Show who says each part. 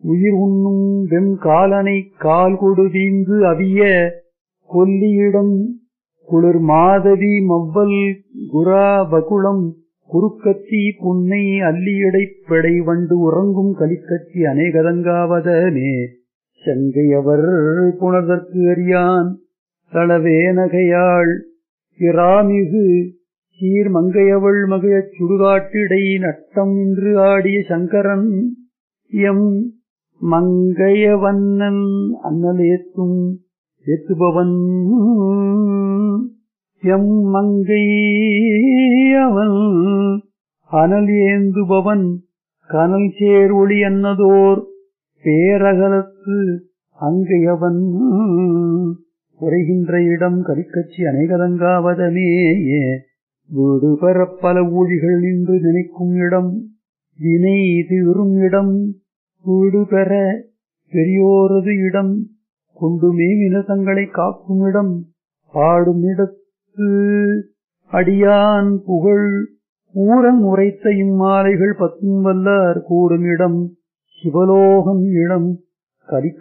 Speaker 1: உயிர் உண்ணும் வெம் காலனை கால் கொடுதீந்து அவிய கொல்லியிடம் குளிர் மாதவி மவ்வல் குரா பகுளம் குறுக்கத்தி புன்னை அல்லியடைப் பெடை வண்டு உறங்கும் கலிக்கச்சி அநேகதங்காவதனே செங்கையவர் புணர்தற்கு அறியான் தளவே நகையாள் இராமிகு சீர் மங்கையவள் மகிழச் சுடுகாட்டிடை நட்டம் இன்று ஆடிய சங்கரன் எம் மங்கையவண்ணன் அண்ணல் ஏத்தும் ஏத்துபவன் எம் மங்கை அவன் அனல் ஏந்துபவன் கனல் சேர் ஒளி அன்னதோர் பேரகலத்து அங்கையவன் உரைகின்ற இடம் கரிக்கச்சி அநேகதங்காவதனேயே வீடு பெறப் பல ஊழிகள் நின்று நினைக்கும் இடம் வினை தீரும் இடம் வீடு பெற பெரியோரது இடம் கொண்டு மேவின தங்களை காக்கும் இடம் பாடும் இடத்து அடியான் புகழ் ஊரன் உரைத்த இம்மாலைகள் பத்தும் வல்லார் கூடும் இடம் சிவலோகம் இடம் கலிக்க